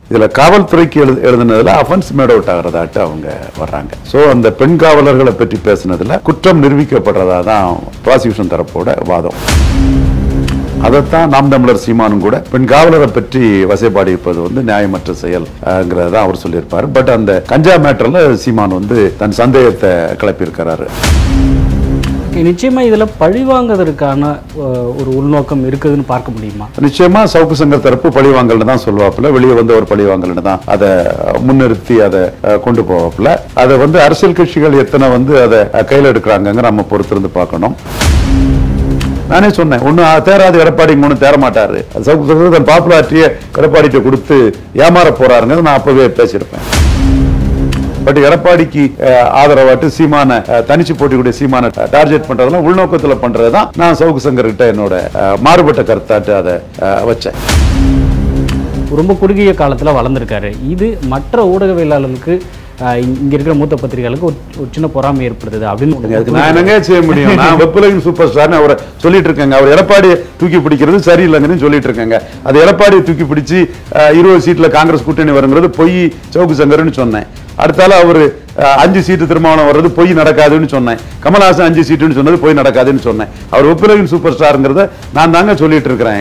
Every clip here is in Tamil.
இதுல காவல்துறைக்கு எழுது எழுதுனதுல அஃபென்ஸ் மேட் அவுட் ஆகிறதாட்டு அவங்க வர்றாங்க சோ அந்த பெண் காவலர்களை பற்றி பேசுனதுல குற்றம் நிரூபிக்கப்படுறதா தான் ப்ராசிக்யூஷன் தரப்போட வாதம் அதைத்தான் நாம் தமிழர் சீமானும் கூட பெண் காவலரை பற்றி வசைப்பாடி இருப்பது வந்து நியாயமற்ற செயல்ங்கிறத தான் அவர் சொல்லியிருப்பாரு பட் அந்த கஞ்சா மேட்டர்ல சீமான் வந்து தன் சந்தேகத்தை கிளப்பியிருக்கிறாரு நிச்சயமா இதுல பழிவாங்குவதற்கான அஹ், ஒரு உள்நோக்கம் இருக்குதுன்னு பார்க்க முடியுமா நிச்சயமா சவுக்கு சங்கர் தரப்பு பழிவாங்கல்னு தான் சொல்லுவாப்புல வெளியே வந்து ஒரு பழிவாங்கல்னு தான் அதை முன்னிறுத்தி அதை அஹ், கொண்டு போவாப்புல அதை வந்து அரசியல் கட்சிகள் எத்தனை வந்து அதை அஹ், கையில எடுக்கிறாங்க நம்ம பொறுத்திருந்து பார்க்கணும் நானே சொன்னேன் ஒண்ணு தேராது எடப்பாடி மூணு தேர மாட்டாரு அது சவுக்கு சங்கர் தன் பாப்புலாரிட்டியை எடப்பாடிட்ட கொடுத்து ஏமாற போறாருங்க நான் அப்பவே பேசியிருப்பேன் பட் எடப்பாடிக்கு அஹ், ஆதரவாட்டு சீமான அஹ், தனிச்சு போட்டிக்கூடிய சீமான டார்கெட் பண்றதெல்லாம் உள்நோக்கத்துல பண்றதுதான் நான் சவுக்கு சங்கர் கிட்ட என்னோட அஹ், மாறுபட்ட கருத்தாட்டு அதை அஹ், வச்சேன் ரொம்ப குறுகிய காலத்துல வளர்ந்துருக்காரு இது மற்ற ஊடகவியலாளர்களுக்கு அஹ், இங்க இங்க இருக்கிற மூத்த பத்திரிகைகளுக்கு ஒரு ஒரு சின்ன பொறாமை ஏற்படுத்துது அப்படின்னு அதுக்கு நான் என்னங்க செய்ய முடியும் நான் வெப்புலகின் சூப்பர் ஸ்டார்னு அவரை சொல்லிட்டு இருக்கேங்க அவர் எடப்பாடியை தூக்கி பிடிக்கிறது சரியில்லைங்கன்னு சொல்லிட்டு இருக்கேங்க அது எடப்பாடியை தூக்கி பிடிச்சி அஹ், இருபது சீட்ல காங்கிரஸ் கூட்டணி வருங்கிறது பொய் சவுக்கு சங்கர்னு சொன்னேன் அடுத்தால அவரு அஹ், அஞ்சு சீட்டு திருமாவளம் வர்றது பொய் நடக்காதுன்னு சொன்னேன் கமல்ஹாசன் அஞ்சு சீட்டுன்னு சொன்னது பொய் நடக்காதுன்னு சொன்னேன் அவர் வெப்புலகின் சூப்பர் ஸ்டாருங்கிறத நான் தாங்க சொல்லிட்டு இருக்கிறேன்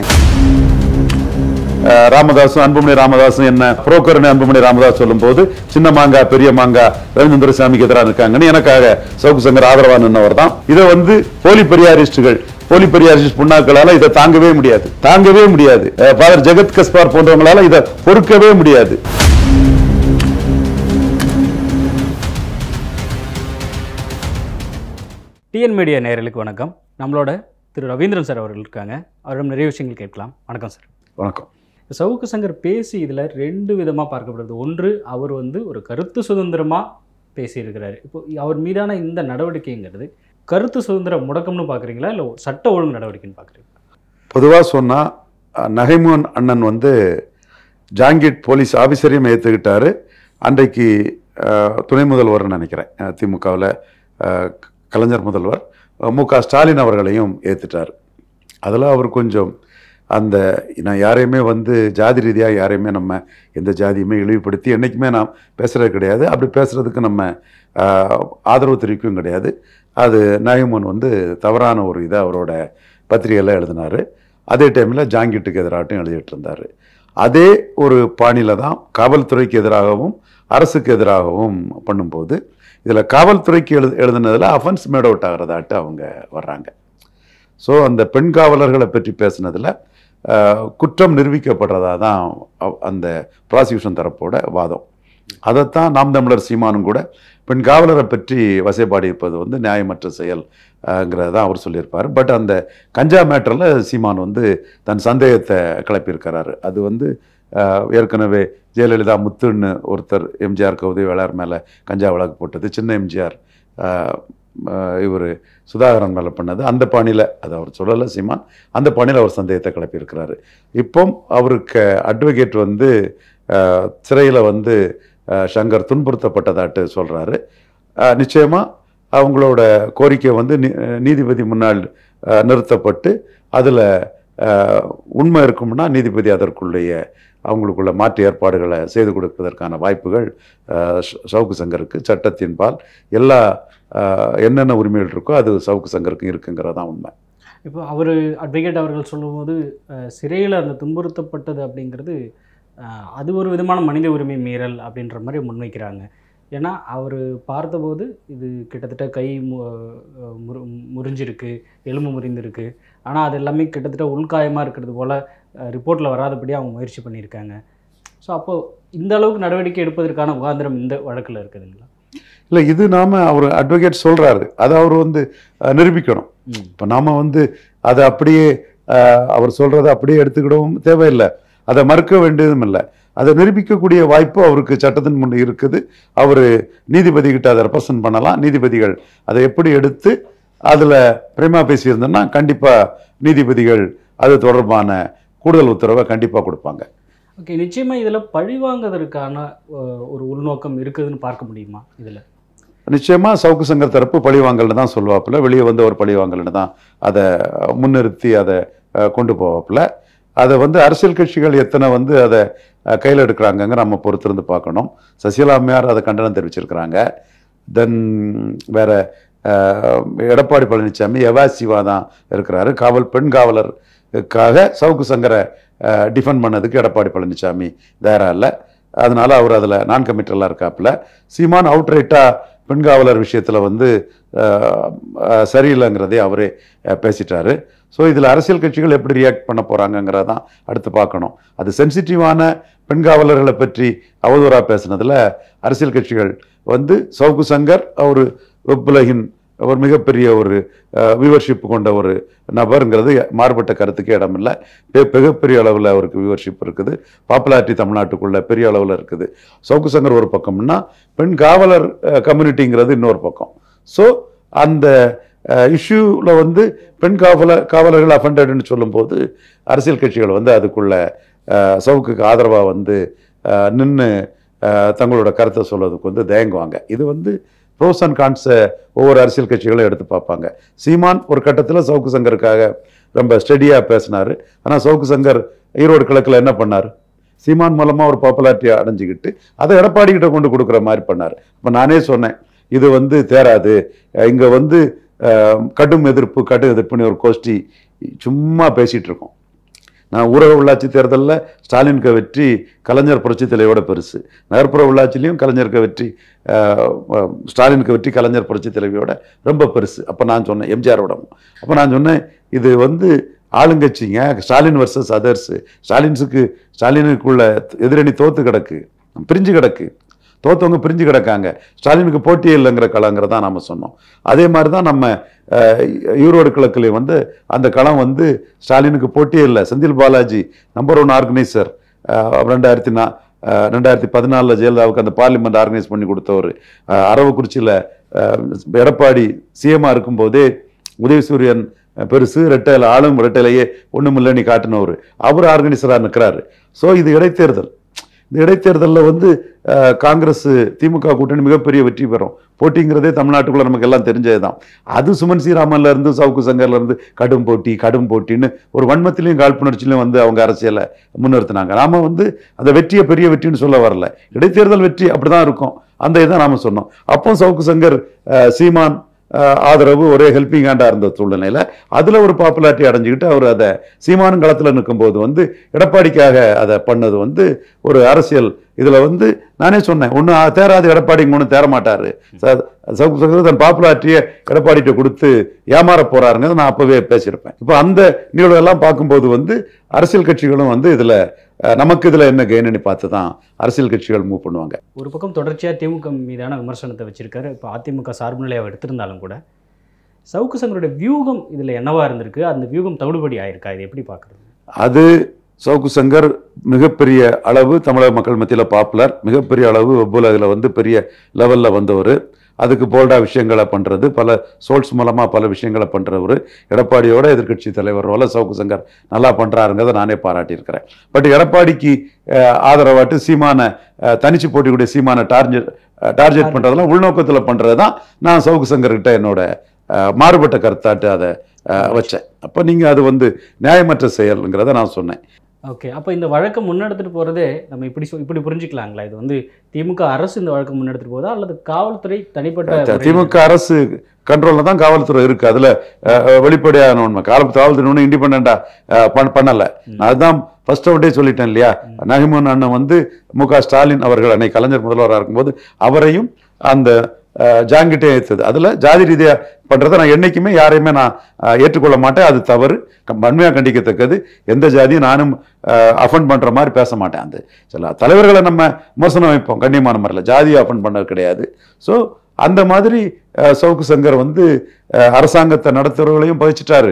அஹ் ராமதாசும் அன்புமணி ராமதாசும் என்ன புரோக்கர்னு அன்புமணி ராமதாஸ் சொல்லும் போது சின்ன மாங்கா பெரிய மாங்கா ரவீந்திர சாமிக்கு எதிராக இருக்காங்கன்னு எனக்காக சவுக்கு சங்கர் ஆதரவா நின்னவர் தான் இதை வந்து போலி பெரியாரிஸ்டுகள் போலி பெரியாரிஸ்ட் புண்ணாக்களால இதை தாங்கவே முடியாது தாங்கவே முடியாது ஃபாதர் ஜெகத் கஸ்பார் போன்றவங்களால இதை பொறுக்கவே முடியாது டிஎன் மீடியா நேயர்களுக்கு வணக்கம் நம்மளோட திரு ரவீந்திரன் சார் அவர்கள் இருக்காங்க அவரிடம் நிறைய விஷயங்கள் கேட்கலாம் வணக்கம் சார் வணக்கம் சவுக்கு சங்கர் பேசி இதில் ரெண்டு விதமாக பார்க்கப்படுது ஒன்று அவர் வந்து ஒரு கருத்து சுதந்திரமாக பேசியிருக்கிறாரு இப்போ அவர் மீதான இந்த நடவடிக்கைங்கிறது கருத்து சுதந்திரம் முடக்கம்னு பார்க்குறீங்களா இல்லை சட்ட ஒழுங்கு நடவடிக்கைன்னு பார்க்குறீங்களா பொதுவா சொன்னா அஹ், நகைமோகன் அண்ணன் வந்து ஜாங்கிட் போலீஸ் ஆபீசரையும் ஏற்றுக்கிட்டாரு அன்றைக்கு அஹ், துணை முதல்வர்னு நினைக்கிறேன் திமுகவில் கலைஞர் முதல்வர் அஹ், மு க ஸ்டாலின் அவர்களையும் ஏற்றுட்டார் அதில் அவர் கொஞ்சம் அந்த நான் யாரையுமே வந்து ஜாதி ரீதியாக யாரையுமே நம்ம எந்த ஜாதியுமே இழிவுபடுத்தி என்றைக்குமே நாம் பேசுறது கிடையாது அப்படி பேசுறதுக்கு நம்ம ஆஹ், ஆதரவு தெரிவிக்கவும் கிடையாது அது நயமன் வந்து தவறான ஒரு இதை அவரோட பத்திரிகையில் எழுதினார் அதே டைமில் ஜாங்கிட்டுக்கு எதிராகட்டும் எழுதிட்டு இருந்தார் அதே ஒரு பாணியில் தான் காவல்துறைக்கு எதிராகவும் அரசுக்கு எதிராகவும் பண்ணும்போது இதில் காவல்துறைக்கு எழுது எழுதுனதில் அஃபென்ஸ் மேட் அவுட் ஆகிறதாட்டு அவங்க வர்றாங்க ஸோ அந்த பெண் காவலர்களை பற்றி பேசுனதில் குற்றம் நிரூபிக்கப்படுறதா தான் அவ்- அந்த ப்ராசிக்யூஷன் தரப்போட வாதம் அதைத்தான் நாம் தமிழர் சீமானும் கூட பெண் காவலரை பற்றி வசைப்பாடி இருப்பது வந்து நியாயமற்ற செயல்ங்கிறத தான் அவர் சொல்லியிருப்பார் பட் அந்த கஞ்சா மேட்டரில் சீமான் வந்து தன் சந்தேகத்தை கிளப்பியிருக்கிறாரு அது வந்து அஹ், ஏற்கனவே ஜெயலலிதா முத்துன்னு ஒருத்தர் எம்ஜிஆருக்கு உதவி வேளார் மேலே கஞ்சா வழக்கு போட்டது சின்ன எம்ஜிஆர் இவர் சுதாகரன் மேலே பண்ணது அந்த பாணியில் அது அவர் சொல்லலை சீமான் அந்த பாணியில் அவர் சந்தேகத்தை கிளப்பியிருக்கிறாரு இப்போ அவருக்கு அட்வொகேட் வந்து சிறையில் வந்து அஹ், சங்கர் துன்புறுத்தப்பட்டதாட்டு சொல்கிறாரு நிச்சயமாக அவங்களோட கோரிக்கை வந்து நீ- நீதிபதி முன்னால் அஹ், நிறுத்தப்பட்டு அதில் உண்மை இருக்கும்னா நீதிபதி அதற்குள்ளேய அவங்களுக்குள்ள மாற்று ஏற்பாடுகளை செய்து கொடுப்பதற்கான வாய்ப்புகள் அஹ், ச- சவுக்கு சங்கருக்கு சட்டத்தின்பால் எல்லா அஹ், என்னென்ன உரிமைகள் இருக்கோ அது சவுக்கு சங்கருக்கும் இருக்குங்கிறதான் உண்மை இப்போ அவர் அட்வொகேட் அவர்கள் சொல்லும்போது சிறையில் அந்த துன்புறுத்தப்பட்டது அப்படிங்கிறது அஹ், அது ஒரு விதமான மனித உரிமை மீறல் அப்படின்ற மாதிரி முன்வைக்கிறாங்க ஏன்னா அவர் பார்த்தபோது இது கிட்டத்தட்ட கை மு அஹ் முறு முறிஞ்சிருக்கு எலும்பு முறிந்திருக்கு ஆனால் அது எல்லாமே கிட்டத்தட்ட உள்காயமாக இருக்கிறது போல் ரிப்போர்ட்டில் வராதபடி அவங்க முயற்சி பண்ணியிருக்காங்க ஸோ அப்போது இந்த அளவுக்கு நடவடிக்கை எடுப்பதற்கான முகாந்திரம் இந்த வழக்கில் இருக்குதுங்களா இல்லை இது நாம அவர் அட்வொகேட் சொல்றாரு அதை அவர் வந்து அஹ், நிரூபிக்கணும் ம் இப்போ நாம வந்து அதை அப்படியே அஹ், அவர் சொல்றதை அப்படியே எடுத்துக்கிடவும் தேவையில்லை அதை மறுக்க வேண்டியதும் இல்லை அதை நிரூபிக்கக்கூடிய வாய்ப்பு அவருக்கு சட்டத்தின் முன் இருக்குது அவர் நீதிபதி கிட்ட அதை ரெப்ரசன்ட் பண்ணலாம் நீதிபதிகள் அதை எப்படி எடுத்து அதில் பிரேமா பேசியிருந்தோன்னா கண்டிப்பாக நீதிபதிகள் அது தொடர்பான கூடுதல் உத்தரவை கண்டிப்பாக கொடுப்பாங்க ஓகே நிச்சயமாக இதில் பழிவாங்குவதற்கான அஹ், ஒரு உள்நோக்கம் இருக்குதுன்னு பார்க்க முடியுமா இதில் நிச்சயமா சவுக்கு சங்கர் தரப்பு பழிவாங்கல்னு தான் சொல்லுவாப்புல வெளியே வந்து ஒரு பழிவாங்கல்னு தான் அதை முன்னிறுத்தி அதை அஹ், கொண்டு போவாப்புல அதை வந்து அரசியல் கட்சிகள் எத்தனை வந்து அதை அஹ், கையில் எடுக்கிறாங்கங்க நம்ம பொறுத்திருந்து பார்க்கணும் சசிகலா அம்மையார் அதை கண்டனம் தெரிவிச்சிருக்கிறாங்க தென் வேற அஹ், எடப்பாடி பழனிசாமி எவாசிவா தான் இருக்கிறாரு காவல் பெண் காவலருக்காக சவுக்கு சங்கரை டிஃபெண்ட் பண்ணதுக்கு எடப்பாடி பழனிசாமி தயாரா இல்லை அதனால அவர் அதில் நான் கமிட்டலாக இருக்காப்புல சீமான் அவுட்ரைட்டாக பெண் காவலர் விஷயத்தில் வந்து அஹ், அஹ், சரியில்லைங்கிறதே அவரே அஹ், பேசிட்டாரு ஸோ இதில் அரசியல் கட்சிகள் எப்படி ரியாக்ட் பண்ண போகிறாங்கங்கிறதான் அடுத்து பார்க்கணும் அது சென்சிட்டிவான பெண் காவலர்களை பற்றி அவதூறாக பேசுனதுல அரசியல் கட்சிகள் வந்து சவுக்கு சங்கர் அவர் வெப்புலகின் ஒரு மிகப்பெரிய ஒரு வியூவர்ஷிப் கொண்ட ஒரு நபருங்கிறது மாறுபட்ட கருத்துக்கு இடமில்லை பெ- மிகப்பெரிய அளவில் அவருக்கு வியூவர்ஷிப் இருக்குது பாப்புலாரிட்டி தமிழ்நாட்டுக்குள்ள பெரிய அளவில் இருக்குது சவுக்கு சங்கர் ஒரு பக்கம்னா பெண் காவலர் கம்யூனிட்டிங்கிறது இன்னொரு பக்கம் ஸோ அந்த இஷ்யூவில் வந்து பெண் காவலர் காவலர்கள் அஃபண்டட்னு சொல்லும்போது அரசியல் கட்சிகள் வந்து அதுக்குள்ள அஹ், சவுக்குக்கு ஆதரவாக வந்து நின்று தங்களோட கருத்தை சொல்வதுக்கு வந்து தயங்குவாங்க இது வந்து ப்ரோஸ் அண்ட் கான்ஸை ஒவ்வொரு அரசியல் கட்சிகளும் எடுத்து பார்ப்பாங்க சீமான் ஒரு கட்டத்தில் சவுக்கு சங்கருக்காக ரொம்ப ஸ்டெடியாக பேசினார் ஆனால் சவுக்கு சங்கர் ஈரோடு கிழக்கில் என்ன பண்ணார் சீமான் மூலமாக ஒரு பாப்புலாரிட்டி அடைஞ்சிக்கிட்டு அதை எடப்பாடி கிட்ட கொண்டு கொடுக்குற மாதிரி பண்ணார் இப்போ நானே சொன்னேன் இது வந்து தேராது இங்கே வந்து அஹ், கடும் எதிர்ப்பு கடும் எதிர்ப்புன்னு ஒரு கோஷ்டி சும்மா பேசிகிட்டு இருக்கோம் நான் ஊரக உள்ளாட்சி தேர்தலில் ஸ்டாலினுக்கு வெற்றி கலைஞர் புரட்சி தலையோட பெருசு நகர்ப்புற உள்ளாட்சிலையும் கலைஞருக்கு வெற்றி அஹ், அஹ், ஸ்டாலினுக்கு வெற்றி கலைஞர் புரட்சி தலைவியோட ரொம்ப பெருசு அப்போ நான் சொன்னேன் எம்ஜிஆரோட அப்போ நான் சொன்னேன் இது வந்து ஆளுங்கட்சிங்க ஸ்டாலின் வர்சஸ் அதர்ஸ் ஸ்டாலின்ஸுக்கு ஸ்டாலினுக்குள்ள எதிரணி தோத்து கிடக்கு பிரிஞ்சு கிடக்கு தோத்தவங்க பிரிஞ்சு கிடக்காங்க ஸ்டாலினுக்கு போட்டியே இல்லைங்கிற களங்கிறதா நாம சொன்னோம் அதே மாதிரி தான் நம்ம அஹ், ஈரோடு கிழக்குலையும் வந்து அந்த களம் வந்து ஸ்டாலினுக்கு போட்டியே இல்லை Senthil Balaji number one organiser ரெண்டாயிரத்தி நா அஹ், ரெண்டாயிரத்தி பதினாலில் ஜெயலலிதாவுக்கு அந்த பார்லிமெண்ட் ஆர்கனைஸ் பண்ணி கொடுத்தவர் அஹ், அரவக்குறிச்சியில் அஹ், எடப்பாடி சிஎம்மாக இருக்கும்போதே உதயசூரியன் அஹ், பெருசு ரெட்டையில் ஆளும் ரெட்டையிலேயே ஒன்றும் இல்லைன்னு காட்டினவர் அவர் ஆர்கனைசராக நிற்கிறாரு ஸோ இது இடைத்தேர்தல் இந்த இடைத்தேர்தலில் வந்து அஹ், காங்கிரஸ் திமுக கூட்டணி மிகப்பெரிய வெற்றி பெறும் போட்டிங்கிறதே தமிழ்நாட்டுக்குள்ள நமக்கு எல்லாம் தெரிஞ்சது தான் அது சுமன் ஸ்ரீராமன்ல இருந்து சவுக்கு சங்கர்ல இருந்து கடும் போட்டி கடும் போட்டின்னு ஒரு வன்மத்திலையும் காழ்ப்புணர்ச்சியிலையும் வந்து அவங்க அரசியலை முன்னிறுத்தினாங்க நாம வந்து அந்த வெற்றியை பெரிய வெற்றின்னு சொல்ல வரல இடைத்தேர்தல் வெற்றி அப்படிதான் இருக்கும் அந்த இதை நாம சொன்னோம் அப்போ சவுக்கு சங்கர் அஹ், சீமான் அஹ், ஆதரவு ஒரே ஹெல்பிங் ஹேண்டா இருந்த சூழ்நிலையில அதுல ஒரு பாப்புலாரிட்டி அடைஞ்சுக்கிட்டு அவர் அதை சீமானும் களத்துல நிற்கும்போது வந்து எடப்பாடிக்காக அதை பண்ணது வந்து ஒரு அரசியல் இதுல வந்து நானே சொன்னேன் ஒண்ணு தேராது எடப்பாடி ஒன்றும் தேர மாட்டாரு ச- சவுக்கு சங்கர் தன் பாப்புலாரிட்டியை எடப்பாடிட்ட கொடுத்து ஏமாற போறாருங்க நான் அப்பவே பேசியிருப்பேன் இப்போ அந்த நிகழ்வு எல்லாம் பார்க்கும்போது வந்து அரசியல் கட்சிகளும் வந்து இதுல அஹ், நமக்கு இதுல என்ன கெயின்னு பார்த்து தான் அரசியல் கட்சிகள் மூவ் பண்ணுவாங்க ஒரு பக்கம் தொடர்ச்சியாக திமுக மீதான விமர்சனத்தை வச்சிருக்காரு இப்போ அதிமுக சார்பு நிலையை அவர் எடுத்திருந்தாலும் கூட சவுக்கு சங்கருடைய வியூகம் இதில் என்னவா இருந்திருக்கு அந்த வியூகம் தவிடுபடி ஆயிருக்கா இது எப்படி பார்க்குறது அது சவுக்கு சங்கர் மிகப்பெரிய அளவு தமிழக மக்கள் மத்தியில் பாப்புலர் மிகப்பெரிய அளவு வெப்புலகில் வந்து பெரிய லெவலில் வந்தவர் அதுக்கு போல்டா விஷயங்களை பண்ணுறது பல சோர்ஸ் மூலமாக பல விஷயங்களை பண்ணுறவர் எடப்பாடியோட எதிர்க்கட்சி தலைவர் ரோல சவுக்கு சங்கர் நல்லா பண்ணுறாருங்கிறத நானே பாராட்டியிருக்கிறேன் பட் எடப்பாடிக்கு அஹ், ஆதரவாட்டு சீமான அஹ், தனிச்சு போட்டிக்கூடிய சீமான டார்கெட் டார்கெட் பண்ணுறதெல்லாம் உள்நோக்கத்தில் பண்ணுறது தான் நான் சவுக்கு சங்கர்கிட்ட என்னோட அஹ், மாறுபட்ட கருத்தாட்டு அதை அஹ், வச்சேன் அப்போ நீங்கள் அது வந்து நியாயமற்ற செயல்ங்கிறத நான் சொன்னேன் ஓகே அப்போ இந்த வழக்கை முன்னெடுத்துட்டு போகிறதே நம்ம இப்படி சொ- இப்படி புரிஞ்சுக்கலாங்களா இது வந்து திமுக அரசு இந்த வழக்கை முன்னெடுத்துட்டு போதா அல்லது காவல்துறை தனிப்பட்ட த- முறையில் திமுக அரசு கண்ட்ரோல்ல தான் காவல்துறை இருக்கு அதுல அஹ், அஹ், வெளிப்படையான உண்மை கால காவல்துறை ஒன்றும் இண்டிபெண்டா பண்ணல ம். நான் அதுதான் ஃபர்ஸ்ட் அவுட்டே சொல்லிட்டேன் இல்லையா நகிமன் அண்ணன் வந்து மு க ஸ்டாலின் அவர்கள் அன்னை கலைஞர் முதல்வராக இருக்கும்போது அவரையும் அந்த அஹ், ஜாங்கிட்டே ஏற்றுது அதுல ஜாதி ரீதியா பண்றதை நான் என்னைக்குமே யாரையுமே நான் அஹ், ஏற்றுக்கொள்ள மாட்டேன் அது தவறு கம்- வன்மையா கண்டிக்கத்தக்கது எந்த ஜாதியும் நானும் அஃபண்ட் பண்ற மாதிரி பேச மாட்டேன் அந்த சில தலைவர்களை நம்ம விமர்சனம் வைப்போம் கண்ணியமான முறையில் ஜாதியை அஃபண்ட் பண்ணது கிடையாது ஸோ அந்த மாதிரி அஹ், சவுக்கு சங்கர் வந்து அஹ், அரசாங்கத்தை நடத்துறவர்களையும் பதிச்சிட்டாரு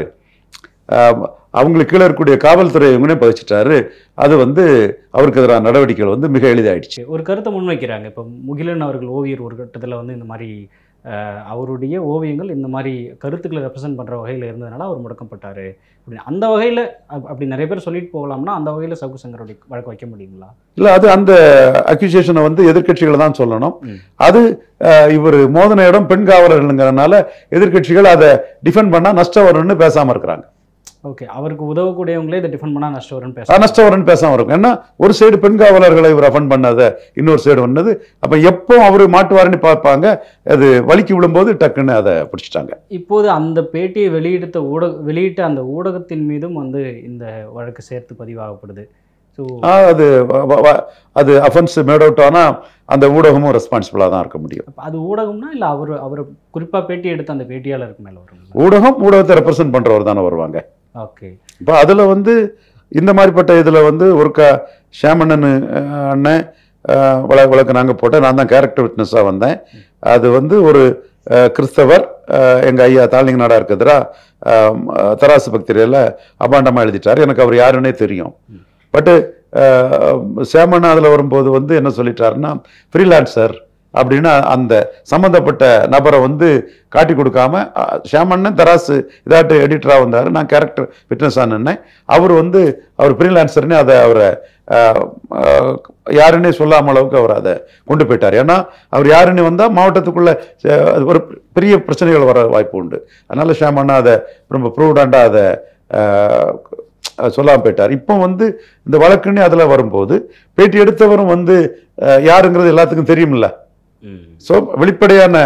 அஹ், அவங்களுக்கு கீழே இருக்கக்கூடிய காவல்துறை இவங்களையும் பதிச்சிட்டாரு அது வந்து அவருக்கு எதிரான நடவடிக்கைகள் வந்து மிக எளிதாயிடுச்சு ஒரு கருத்தை முன்வைக்கிறாங்க இப்போ முகிலன் அவர்கள் ஓவியர் ஒரு கட்டத்தில் வந்து இந்த மாதிரி அஹ், அவருடைய ஓவியங்கள் இந்த மாதிரி கருத்துக்களை ரெப்ரசென்ட் பண்ணுற வகையில் இருந்ததுனால அவர் முடக்கப்பட்டார் அப்படின்னு அந்த வகையில் அப்படி நிறைய பேர் சொல்லிட்டு போகலாம்னா அந்த வகையில் சவுக்கு சங்கருடைய வழக்கு வைக்க முடியுங்களா இல்ல அது அந்த அக்யூசியேஷனை வந்து எதிர்க்கட்சிகளை தான் சொல்லணும் ம். அது அஹ், இவர் மோதன இடம் பெண் காவலர்கள்ங்கிறதுனால எதிர்க்கட்சிகள் அதை டிஃபெண்ட் பண்ணா நஷ்டம் வரும்னு பேசாம இருக்கிறாங்க ஓகே அவருக்கு உதவக்கூடியவங்களே இதை டிஃபெண்ட் பண்ணால் நஷ்டம் வரும்னு பேச நஷ்டவரன் பேசாம இருக்கும் ஏன்னா ஒரு சைடு பெண் காவலர்களை இவர் அஃபன் பண்ணாத இன்னொரு சைடு வந்தது அப்ப எப்போ அவர் மாட்டுவாருன்னு பார்ப்பாங்க அது வலிக்கு விழும்போது டக்குன்னு அதை பிடிச்சிட்டாங்க இப்போது அந்த பேட்டியை வெளியிட்ட ஊடக வெளியிட்ட அந்த ஊடகத்தின் மீதும் வந்து இந்த வழக்கு சேர்த்து பதிவாகப்படுது ஸோ ஆ, அது வ- வ- வ- அது அஃபென்ஸ் மேட் அவுட் ஆனால் அந்த ஊடகமும் ரெஸ்பான்சிபிளாக தான் இருக்க முடியும் அது ஊடகம்னா இல்லை அவர் அவர் குறிப்பாக பேட்டி எடுத்த அந்த பேட்டியாளருக்கு மேலே வரும் ஊடகம் ஊடகத்தை ரெப்ரசென்ட் பண்றவர் தானே வருவாங்க ஓகே இப்போ அதில் வந்து இந்த மாதிரிப்பட்ட இதில் வந்து ஒருக்கா ஷியாமண்ணன் அஹ், அண்ணன் அஹ், வழ வழக்கு நாங்கள் போட்டேன் நான் தான் கேரக்டர் விட்னஸாக வந்தேன் அது வந்து ஒரு அஹ், கிறிஸ்தவர் எங்கள் ஐயா தாழ்லிங்க நாடா இருக்கிறதுரா தராசு பக்திரியில் அபாண்டமாக எழுதிட்டார் எனக்கு அவர் யாருன்னே தெரியும் பட்டு சேமன் அதில் வரும்போது வந்து என்ன சொல்லிட்டாருன்னா ஃப்ரீலான்சர் அப்படின்னு அந்த சம்மந்தப்பட்ட நபரை வந்து காட்டி கொடுக்காம அஹ், ஷியாமண்ணன் தராசு இதாட்டு எடிட்டராக வந்தார் நான் கேரக்டர் ஃபிட்னஸாக நின்னேன் அவர் வந்து அவர் ஃப்ரீலான்சர்னு அதை அவரை அஹ், அஹ், யாருன்னே சொல்லாம அளவுக்கு அவர் அதை கொண்டு போயிட்டார் ஏன்னா அவர் யாருன்னு வந்தால் மாவட்டத்துக்குள்ள அஹ், அது ஒரு பெரிய பிரச்சனைகள் வர வாய்ப்பு உண்டு அதனால ஷியாமண்ணா அதை ரொம்ப ப்ரூவடாண்டாக அதை அஹ், சொல்லாம போயிட்டார் இப்போ வந்து இந்த வழக்குன்னு அதில் வரும்போது பேட்டி எடுத்தவரும் வந்து அஹ், யாருங்கிறது எல்லாத்துக்கும் தெரியும்ல ஸோ வெளிப்படையான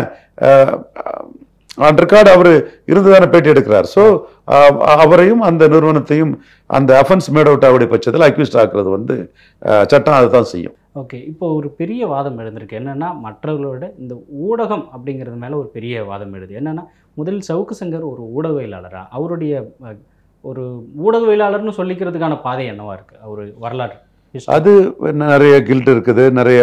ஆன் ரெக்கார்டு அவர் இருந்துதானே பேட்டி எடுக்கிறார் ஸோ அவரையும் அந்த நிறுவனத்தையும் அந்த அஃபென்ஸ் மேட் அவுட் ஆகுடைய பட்சத்தில் அக்யூஸ்ட் ஆக்குறது வந்து அஹ், சட்டம் அதை தான் செய்யும் ஓகே இப்போ ஒரு பெரிய வாதம் எழுந்திருக்கு என்னன்னா மற்றவர்களோட இந்த ஊடகம் அப்படிங்கிறது மேலே ஒரு பெரிய வாதம் எழுது என்னன்னா முதலில் சவுக்கு சங்கர் ஒரு ஊடகவியலாளரா அவருடைய அஹ், ஒரு ஊடகவியலாளர்னு சொல்லிக்கிறதுக்கான பாதை என்னவா இருக்கு அவர் வரலாறு history. அது நிறைய கில்ட் இருக்குது நிறைய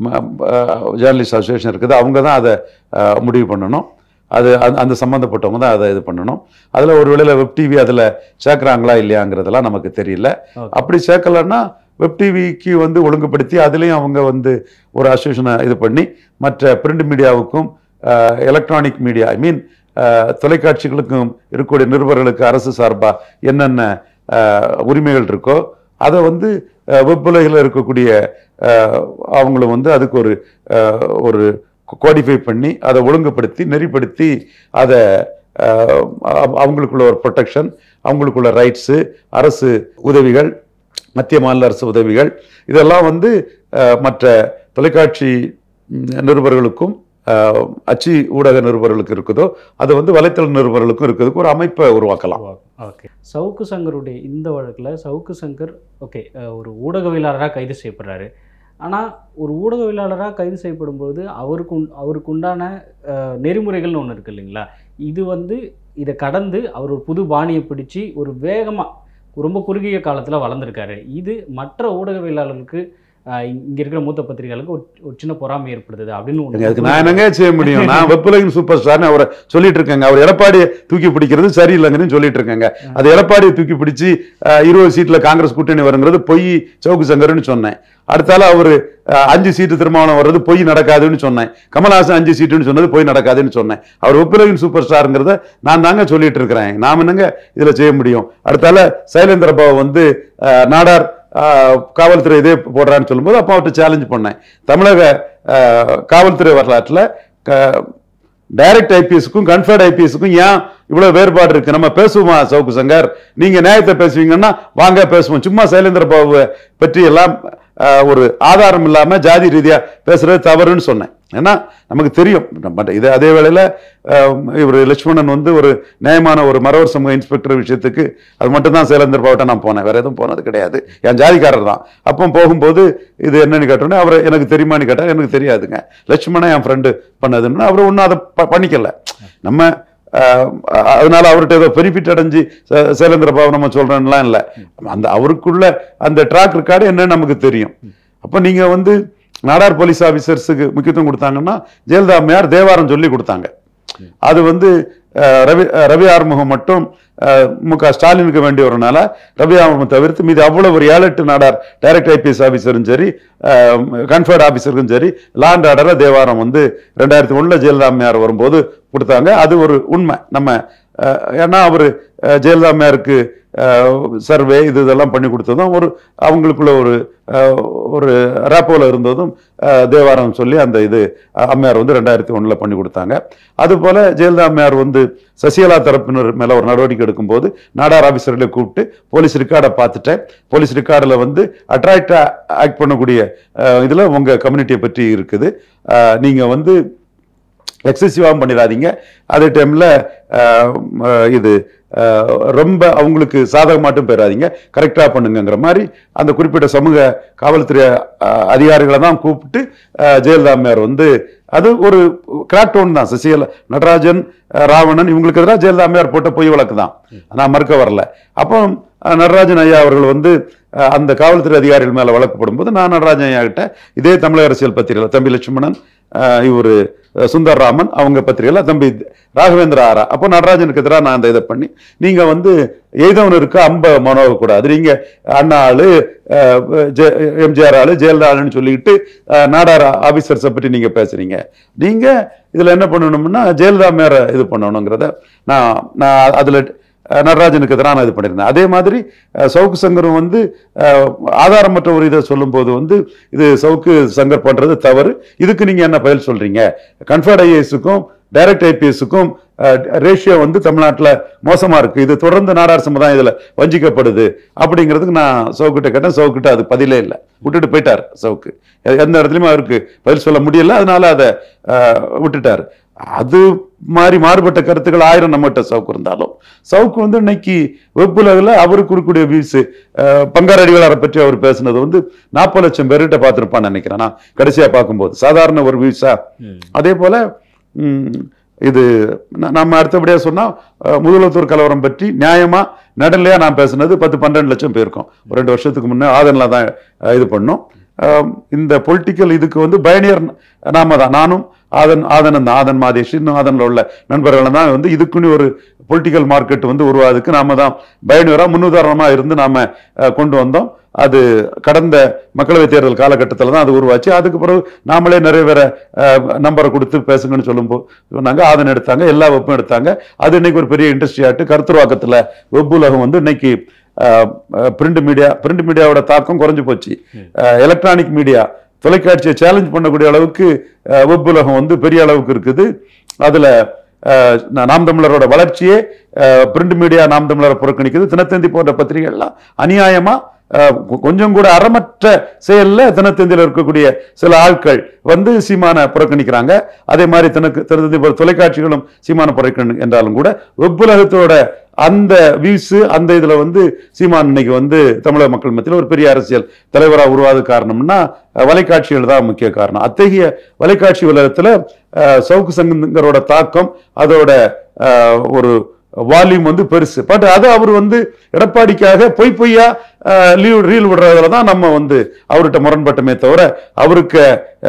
ஜேர்னலிஸ்ட் அசோசியேஷன் இருக்குது அவங்க தான் அதை அஹ், முடிவு பண்ணணும் அது அந்த- அந்த சம்மந்தப்பட்டவங்க தான் அதை இது பண்ணணும் அதில் ஒரு வேளையில் வெப் டிவி அதில் சேர்க்குறாங்களா இல்லையாங்கிறதெல்லாம் நமக்கு தெரியல Okay. அப்படி சேர்க்கலன்னா வெப் டிவிக்கு வந்து ஒழுங்குபடுத்தி அதுலேயும் அவங்க வந்து ஒரு அசோசியேஷனை இது பண்ணி மற்ற பிரிண்ட் மீடியாவுக்கும் எலக்ட்ரானிக் மீடியா ஐ மீன் தொலைக்காட்சிகளுக்கும் இருக்கக்கூடிய நிருபர்களுக்கு அரசு சார்பாக என்னென்ன அஹ், உரிமைகள் இருக்கோ அதை வந்து வெப் உலகில் இருக்கக்கூடிய அஹ், அவங்களும் வந்து அதுக்கு ஒரு அஹ், ஒரு கோடிஃபை பண்ணி அதை ஒழுங்குபடுத்தி நெறிப்படுத்தி அதை அஹ், அவ- அவங்களுக்குள்ள ஒரு ப்ரொடெக்ஷன் அவங்களுக்குள்ள ரைட்ஸு அரசு உதவிகள் மத்திய மாநில அரசு உதவிகள் இதெல்லாம் வந்து அஹ், மற்ற தொலைக்காட்சி ம், நிருபர்களுக்கும் அஹ், அச்சு ஊடக நிருபர்களுக்கு இருக்குதோ அது வந்து வலைத்தள நிருபர்களுக்கும் இருக்கிறதுக்கு ஒரு அமைப்பை உருவாக்கலாம் ஓகே சவுக்கு சங்கருடைய இந்த வழக்கில் சவுக்கு சங்கர் ஓகே ஒரு ஊடகவியலாளராக கைது செய்யப்படுறாரு ஆனால் ஒரு ஊடகவியலாளராக கைது செய்யப்படும்போது அவருக்கு உண்- அவருக்கு உண்டான அஹ், நெறிமுறைகள்னு ஒன்று இருக்கு இல்லைங்களா இது வந்து இதை கடந்து அவர் ஒரு புது பாணியை பிடிச்சி ஒரு வேகமாக ரொம்ப குறுகிய காலத்தில் வளர்ந்துருக்காரு இது மற்ற ஊடகவியலாளர்களுக்கு அஹ், இங்க இருக்கிற மூத்த பத்திரிகைகளுக்கு ஒரு ஒரு சின்ன பொறாமை ஏற்படுது அப்படின்னு ஒண்ணு அதுக்கு நான் என்னங்க செய்ய முடியும் நான் வெப்புலகின் சூப்பர் ஸ்டார்னு அவரை சொல்லிட்டு இருக்கேங்க அவர் எடப்பாடியை தூக்கி பிடிக்கிறது சரியில்லைங்கன்னு சொல்லிட்டு இருக்கேங்க அது எடப்பாடியை தூக்கி பிடிச்சி அஹ், இருபது சீட்ல காங்கிரஸ் கூட்டணி வருங்கிறது பொய் சவுக்கு சங்கர்னு சொன்னேன் அடுத்தால அவர் அஞ்சு சீட்டு திருமாவளம் வர்றது பொய் நடக்காதுன்னு சொன்னேன் கமல்ஹாசன் அஞ்சு சீட்டுன்னு சொன்னது பொய் நடக்காதுன்னு சொன்னேன் அவர் வெப்புலகின் சூப்பர் ஸ்டாருங்கிறத நான் தாங்க சொல்லிட்டு இருக்கிறேன் நாம் என்னங்க இதுல செய்ய முடியும் அடுத்தால சைலேந்திர பாபு வந்து அஹ், நாடார் அஹ், காவல்துறை இதே போடுறான்னு சொல்லும்போது அப்போ அவர்கிட்ட சேலஞ்ச் பண்ணேன் தமிழக அஹ், காவல்துறை வரலாற்றில் டைரக்ட் ஐபிஎஸ்க்கும் கன்ஃபர்ட் ஐபிஎஸ்க்கும் ஏன் இவ்வளவு வேறுபாடு இருக்கு நம்ம பேசுவோமா சவுக்கு சங்கர் நீங்க நியாயத்தை பேசுவீங்கன்னா வாங்க பேசுவோம் சும்மா சைலேந்திர பாபுவை பற்றி எல்லாம் அஹ், ஒரு ஆதாரம் இல்லாம ஜாதி ரீதியா பேசுறது தவறுன்னு சொன்னேன் ஏன்னா நமக்கு தெரியும் பட் இது அதே வேளையில இவர் லட்சுமணன் வந்து ஒரு நியாயமான ஒரு மரவர் சமூக இன்ஸ்பெக்டர் விஷயத்துக்கு அது மட்டும் தான் சைலேந்திர பாபுட்ட நான் போனேன் வேற எதுவும் போனது கிடையாது என் ஜாதிக்காரர் தான் அப்போ போகும்போது இது என்னன்னு கேட்டோன்னே அவர் எனக்கு தெரியுமான்னு கேட்டார் எனக்கு தெரியாதுங்க லட்சுமணன் என் ஃப்ரெண்டு பண்ணதுன்னு அவர் ஒன்றும் அதை ப- பண்ணிக்கல நம்ம அஹ், அதனால அவர்கிட்ட ஏதோ பெனிஃபிட் அடைஞ்சு ச- சைலேந்திர பாபு நம்ம சொல்றோம்லாம் இல்லை அந்த அவருக்குள்ள அந்த ட்ராக் ரெக்கார்டு என்னன்னு நமக்கு தெரியும் அப்போ நீங்க வந்து நாடார் போலீஸ் ஆஃபீஸர்ஸுக்கு முக்கியத்துவம் கொடுத்தாங்கன்னா ஜெயலலிதா அம்மையார் தேவாரம் சொல்லி கொடுத்தாங்க அது வந்து அஹ், ரவி அஹ், ரவி ஆறுமுகம் மட்டும் அஹ், மு க ஸ்டாலினுக்கு வேண்டி வரனால ரவி ஆறுமுகம் தவிர்த்து மீது அவ்வளவு ஒரு ஏழு எட்டு நாடார் டைரக்ட் ஐபிஎஸ் ஆஃபீஸரும் சரி கன்ஃபர்ட் ஆஃபீஸருக்கும் சரி லாண்ட் ஆர்டரில் தேவாரம் வந்து ரெண்டாயிரத்தி ஒண்ணுல ஜெயலலிதா அம்மையார் வரும்போது கொடுத்தாங்க அது ஒரு உண்மை நம்ம அஹ், ஏன்னா அவர் ஜெயலலிதா அம்மையாருக்கு சர்வே இது இதெல்லாம் பண்ணி கொடுத்ததும் ஒரு அவங்களுக்குள்ள ஒரு அஹ், ஒரு ரேப்போல இருந்ததும் அஹ், தேவாரம் சொல்லி அந்த இது அஹ், அம்மையார் வந்து ரெண்டாயிரத்தி ஒண்ணுல பண்ணி கொடுத்தாங்க அதுபோல ஜெயலலிதா அம்மையார் வந்து சசிகலா தரப்பினர் மேல ஒரு நடவடிக்கை எடுக்கும்போது நாடார் ஆபீசர்களை கூப்பிட்டு போலீஸ் ரெக்கார்டை பார்த்துட்டேன் போலீஸ் ரெக்கார்டில் வந்து அட்ராக்டா ஆக்ட் பண்ணக்கூடிய அஹ், இதுல உங்க கம்யூனிட்டியை பற்றி இருக்குது அஹ், நீங்க வந்து எக்ஸசிவாகவும் பண்ணிடாதீங்க அதே டைமில் இது அஹ், ரொம்ப அவங்களுக்கு சாதகமாட்டும் பெறாதீங்க கரெக்டாக பண்ணுங்கங்கிற மாதிரி அந்த குறிப்பிட்ட சமூக காவல்துறை அஹ், அதிகாரிகளை தான் கூப்பிட்டு அஹ், ஜெயலலிதா அம்மையார் வந்து அது ஒரு கிராக் டவுன் தான் சசிகலா நடராஜன் அஹ், ராவணன் இவங்களுக்கு எதிராக ஜெயலலிதா அம்மையார் போட்ட பொய் வழக்கு தான் நான் மறுக்க வரல அப்போ அஹ், நடராஜன் ஐயா அவர்கள் வந்து அஹ், அந்த காவல்துறை அதிகாரிகள் மேல வழக்கு போடும்போது நான் நடராஜன் ஐயா கிட்ட இதே தமிழக அரசியல் பத்திரிகையில் தம்பி லட்சுமணன் இவர் சுந்தர்ராமன் அவங்க பத்திரிகையில் தம்பி ராகவேந்திர ஆரா அப்போ நடராஜனுக்கு எதிராக நான் அந்த இதை பண்ணி நீங்க வந்து எய்தவன் இருக்க அம்ப மனோக கூடாது நீங்க அண்ணா ஆளு அஹ், ஜெ- எம்ஜிஆர் ஆளு ஜெயலலிதா ஆளுன்னு சொல்லிக்கிட்டு அஹ், நாடார் ஆபீசர்ஸை பற்றி நீங்க பேசுறீங்க நீங்க இதுல என்ன பண்ணணும்னா ஜெயலலிதா மேல இது பண்ணணுங்கிறத நான் நான் அதுல அஹ், நடராஜனுக்கு எதிராக நான் இது பண்ணியிருந்தேன் அதே மாதிரி அஹ், சவுக்கு சங்கரும் வந்து அஹ், ஆதாரமற்ற ஒரு இதை சொல்லும்போது வந்து இது சவுக்கு சங்கர் பண்றது தவறு இதுக்கு நீங்க என்ன பதில் சொல்றீங்க கன்ஃபர்ட் ஐஏஎஸ்க்கும் டைரக்ட் ஐபிஎஸ்க்கும் ரேஷியோ வந்து தமிழ்நாட்டுல மோசமா இருக்கு இது தொடர்ந்து நாடார் சமுதாயம் இதுல வஞ்சிக்கப்படுது அப்படிங்கிறதுக்கு நான் சவுக்கிட்ட கேட்டேன் சவுக்கிட்ட அது பதிலே இல்லை விட்டுட்டு போயிட்டார் சவுக்கு எ- எந்த இடத்துலயுமே அவருக்கு பதில் சொல்ல முடியல அதனால அதை அஹ், விட்டுட்டார் அது மாதிரி மாறுபட்ட கருத்துக்கள் ஆயிரம் நம்மகிட்ட சவுக்கு இருந்தாலும் சவுக்கு வந்து இன்னைக்கு வெப்புலகில் அவருக்கு இருக்கக்கூடிய வியூஸ் பங்காரடிகளாரை பற்றி அவர் பேசுனது வந்து நாற்பது லட்சம் பேர்கிட்ட பார்த்துருப்பான்னு நினைக்கிறேன் நான் கடைசியா பார்க்கும்போது சாதாரண ஒரு வியூஸா அதே போல ம், இது ந- நம்ம அடுத்தபடியா சொன்னா அஹ், முதலத்தூர் கலவரம் பற்றி நியாயமா நடுநிலையா நான் பேசுனது பத்து பன்னெண்டு லட்சம் பேருக்கும் ஒரு ரெண்டு வருஷத்துக்கு முன்னே ஆதனில் தான் அஹ், இது பண்ணோம் அஹ், இந்த பொலிட்டிக்கல் இதுக்கு வந்து பயணியர் நாம தான் நானும் ஆதன் ஆதனன் ஆதன் மாதேஷ் இன்னும் ஆதனில் உள்ள நண்பர்கள் தான் வந்து இதுக்குன்னு ஒரு பொலிட்டிக்கல் மார்க்கெட் வந்து உருவாதுக்கு நாம தான் பயணியராக முன்னுதாரணமா இருந்து நாம அஹ், கொண்டு வந்தோம் அது கடந்த மக்களவைத் தேர்தல் காலகட்டத்தில் தான் அது உருவாச்சு அதுக்கு பிறகு நாமளே நிறைய பேர நம்பரை கொடுத்து பேசுங்கன்னு சொல்லும்போது சொன்னாங்க ஆதன் எடுத்தாங்க எல்லா வெப்பும் எடுத்தாங்க அது இன்னைக்கு ஒரு பெரிய இண்டஸ்ட்ரி ஆட்டு கருத்துருவாக்கத்தில் வெப் உலகம் வந்து இன்னைக்கு பிரிண்ட் மீடியா பிரிண்ட் மீடியாவோட தாக்கம் குறைஞ்சு போச்சு எலக்ட்ரானிக் மீடியா தொலைக்காட்சியை சேலஞ்ச் பண்ணக்கூடிய அளவுக்கு அஹ், வெப் உலகம் வந்து பெரிய அளவுக்கு இருக்குது அதுல அஹ், நா- நாம் தமிழரோட வளர்ச்சியே பிரிண்ட் மீடியா நாம் தமிழரை புறக்கணிக்குது தினத்தந்தி போன்ற பத்திரிகைகள்லாம் அநியாயமா அஹ், கொ- கொஞ்சம் கூட அறமற்ற செயல்ல தினத்தந்தியில் இருக்கக்கூடிய சில ஆட்கள் வந்து சீமான புறக்கணிக்கிறாங்க அதே மாதிரி தனக்கு தினத்தந்தி போன்ற தொலைக்காட்சிகளும் சீமான புறக்கணி என்றாலும் கூட வெப்புலகத்தோட அந்த வியூஸ் அந்த இதுல வந்து சீமான் இன்னைக்கு வந்து தமிழக மக்கள் மத்தியில் ஒரு பெரிய அரசியல் தலைவரா உருவாது காரணம்னா அஹ், வலைக்காட்சிகள் தான் முக்கிய காரணம் அத்தகைய வலைக்காட்சி உலகத்துல அஹ், சவுக்கு சங்கரோட தாக்கம் அதோட அஹ், ஒரு வால்யூம் வந்து பெருசு பட் அது அவர் வந்து எடப்பாடிக்காக பொய் பொய்யா லீவ் ரீல் விடுறதுல தான் நம்ம வந்து அவர்கிட்ட முரண்பட்டமே தவிர அவருக்கு